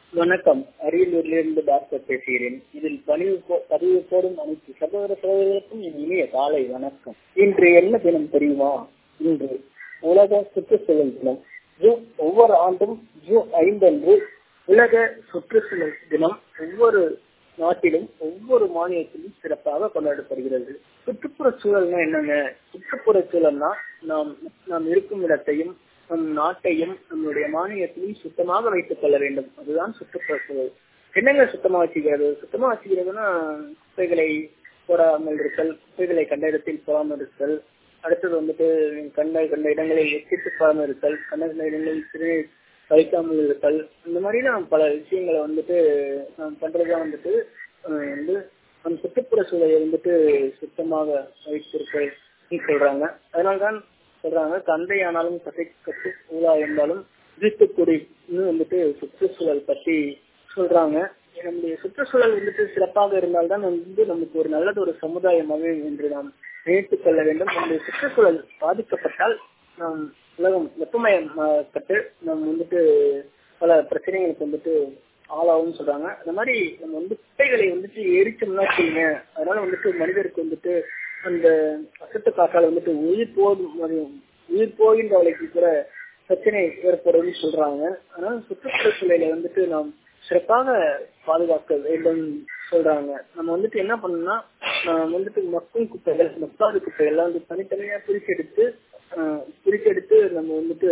வணக்கம் அரியலூரிலிருந்து டாக்டர் பேசுகிறேன் இதில் பதிவு போ- பதிவு போடும் அனைத்து சகோதர சகோதரர்களுக்கும் என் இனிய காலை வணக்கம் இன்று என்ன தினம் தெரியுமா இன்று உலக சுற்றுச்சூழல் தினம் ஜூன் ஒவ்வொரு ஆண்டும் ஜூன் ஐந்தன்று உலக சுற்றுச்சூழல் தினம் ஒவ்வொரு நாட்டிலும் ஒவ்வொரு மாநிலத்திலும் சிறப்பாக கொண்டாடப்படுகிறது சுற்றுப்புற சூழல்னா என்னங்க சுற்றுப்புற சூழல்னா நாம் நாம் இருக்கும் இடத்தையும் நம் நாட்டையும் நம்முடைய மாநிலத்தையும் சுத்தமாக வைத்துக் கொள்ள வேண்டும் அதுதான் சுற்றுப்புற சூழல் என்னங்க சுத்தமா வச்சுக்கிறது சுத்தமா வச்சுக்கிறதுனா குப்பைகளை போடாமல் இருத்தல் குப்பைகளை கண்ட இடத்தில் போடாமல் இருத்தல் அடுத்தது வந்துட்டு கண்ட கண்ட இடங்களில் எச்சிட்டு போடாமல் இருத்தல் கண்ட கண்ட இடங்களில் சிறுநீர் கழிக்காமல் இருத்தல் இந்த மாதிரிலாம் பல விஷயங்களை வந்துட்டு நாம் பண்றதுதான் வந்துட்டு அஹ், வந்து நம் சுற்றுப்புற சூழலை வந்துட்டு சுத்தமாக வைத்திருக்க சொல்றாங்க அதனால்தான் சொல்றாங்க தந்தை ஆனாலும் கதை கட்டு ஊழா இருந்தாலும் வீட்டுக்குடின்னு வந்துட்டு சுற்றுச்சூழல் பற்றி சொல்றாங்க நம்முடைய சுற்றுச்சூழல் வந்துட்டு சிறப்பாக இருந்தால்தான் வந்து நமக்கு ஒரு நல்லது ஒரு சமுதாயம் அமையும் என்று நாம் நினைத்துக் கொள்ள வேண்டும் நம்முடைய சுற்றுச்சூழல் பாதிக்கப்பட்டால் நாம் உலகம் வெப்பமயப்பட்டு நம்ம வந்துட்டு பல பிரச்சனைகளுக்கு வந்துட்டு ஆளாகும் சொல்றாங்க அந்த மாதிரி நம்ம வந்து குப்பைகளை வந்துட்டு எரிச்சோம்னா வச்சுக்கோங்க அதனால வந்துட்டு மனிதருக்கு வந்துட்டு அந்த அசத்து காற்றால வந்துட்டு உயிர் போகும் அது உயிர் போகின்ற வரைக்கு கூட பிரச்சனை ஏற்படும்னு சொல்றாங்க அதனால சுற்றுப்புற சூழலை வந்துட்டு நாம் சிறப்பாக பாதுகாக்க வேண்டும் சொல்றாங்க நம்ம வந்துட்டு என்ன பண்ணணும்னா நாம் வந்துட்டு மக்கும் குப்பைகள் மக்காத குப்பைகள் எல்லாம் வந்து தனித்தனியா பிரிச்செடுத்து ஆஹ், பிரிச்செடுத்து நம்ம வந்துட்டு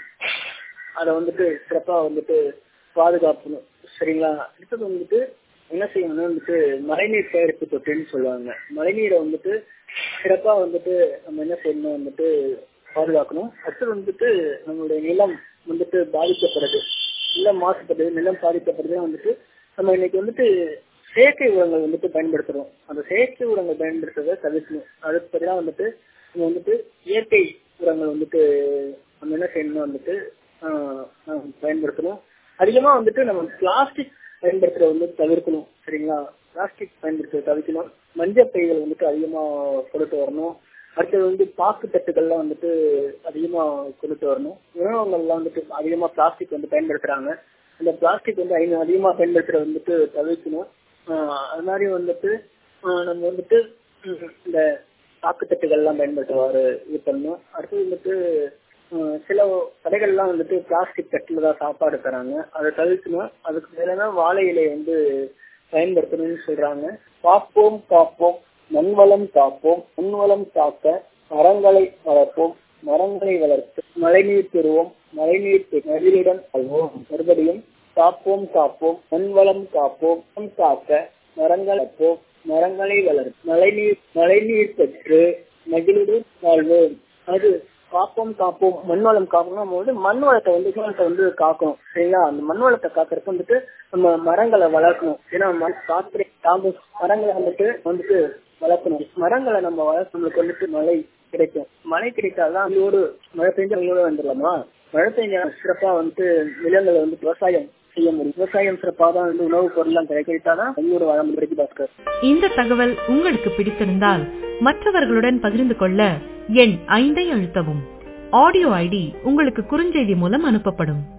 அதை வந்துட்டு சிறப்பா வந்துட்டு பாதுகாக்கணும் சரிங்களா அடுத்தது வந்துட்டு என்ன செய்யணும்னா வந்துட்டு மழைநீர் சேகரிப்பு தொட்டின்னு சொல்லுவாங்க மழைநீரை வந்துட்டு சிறப்பா வந்துட்டு நம்ம என்ன செய்யணும் வந்துட்டு பாதுகாக்கணும் அடுத்தது வந்துட்டு நம்மளுடைய நிலம் வந்துட்டு பாதிக்கப்படுது நிலம் மாசுபடுது நிலம் பாதிக்கப்படுது வந்துட்டு நம்ம இன்னைக்கு வந்துட்டு செயற்கை உரங்கள் வந்துட்டு பயன்படுத்துறோம் அந்த செயற்கை உரங்கள் பயன்படுத்துறதை தவிர்க்கணும் அதுக்கு பதிலாக வந்துட்டு நம்ம வந்துட்டு இயற்கை உரங்கள் வந்துட்டு நம்ம என்ன செய்யணும் வந்துட்டு ஆஹ், ஆஹ், பயன்படுத்தணும் அதிகமா வந்துட்டு நம்ம பிளாஸ்டிக் பயன்படுத்துறத வந்து தவிர்க்கணும் சரிங்களா பிளாஸ்டிக் பயன்படுத்துறத தவிர்க்கணும் மஞ்சள் பைகள் வந்துட்டு அதிகமா கொண்டுட்டு வரணும் அடுத்தது வந்து பாக்கு தட்டுகள்லாம் வந்துட்டு அதிகமா கொண்டுட்டு வரணும் உணவகங்கள்லாம் வந்துட்டு அதிகமா பிளாஸ்டிக் வந்து பயன்படுத்துறாங்க அந்த பிளாஸ்டிக் வந்து அதிக- அதிகமா பயன்படுத்துறத வந்துட்டு தவிர்க்கணும் ஆஹ் அது மாதிரி வந்துட்டு ஆஹ் நம்ம வந்துட்டு உம் இந்த பாக்குத்தட்டுகள்லாம் பயன்படுத்துவாரு இது பண்ணணும் அடுத்தது வந்துட்டு ஆஹ் சில கடைகள்லாம் வந்துட்டு பிளாஸ்டிக் தட்டுல தான் சாப்பாடு தராங்க அதை தவிர்க்கணும் அதுக்கு மேலனா வாழை இலை வந்து பயன்படுத்தணும்னு சொல்றாங்க காப்போம் காப்போம் மண்வளம் காப்போம் மண்வளம் காக்க மரங்களை வளர்ப்போம் மரங்களை வளர்த்து மழைநீர் பெறுவோம் மழைநீர் பெ- மகிழுடன் அல்வோம் மறுபடியும் காப்போம் காப்போம் மண்வளம் காப்போம் மண் காக்க மரங்களை வளர்ப்போம் மரங்களை வளர்த்து மழைநீர் மழைநீர் பெற்று மகிழுடன் வாழ்வோம் அது காப்போம் காப்போம் மண் வளம் காப்போம் நம்ம வந்து மண் வளத்தை வந்து வளத்தை வந்து காக்கணும் சரிங்களா அந்த மண் வளத்தை காக்கறதுக்கு வந்துட்டு நம்ம மரங்களை வளர்க்கணும் ஏன்னா மண் காற்றை தாங்கும் மரங்களை வந்துட்டு வந்துட்டு வளர்க்கணும் மரங்களை நம்ம வளர்த்து நம்மளுக்கு வந்துட்டு மழை கிடைக்கும் மழை கிடைத்தாதான் அதோடு மழை பெஞ்சா அதோட வந்துடலாமா மழை பெஞ்சா சிறப்பா வந்துட்டு நிலங்களை வந்து விவசாயம் செய்ய முடியும் விவசாயம் சிறப்பாக தான் வந்து உணவுப் பொருள்லாம் கிடைத்தாதான் அவங்களோட வாழ முடியும் டாக்டர் இந்த தகவல் உங்களுக்கு பிடித்திருந்தால் மற்றவர்களுடன் பகிர்ந்து கொள்ள எண் ஐந்தை அழுத்தவும் ஆடியோ ஐடி உங்களுக்கு குறுஞ்செய்தி மூலம் அனுப்பப்படும்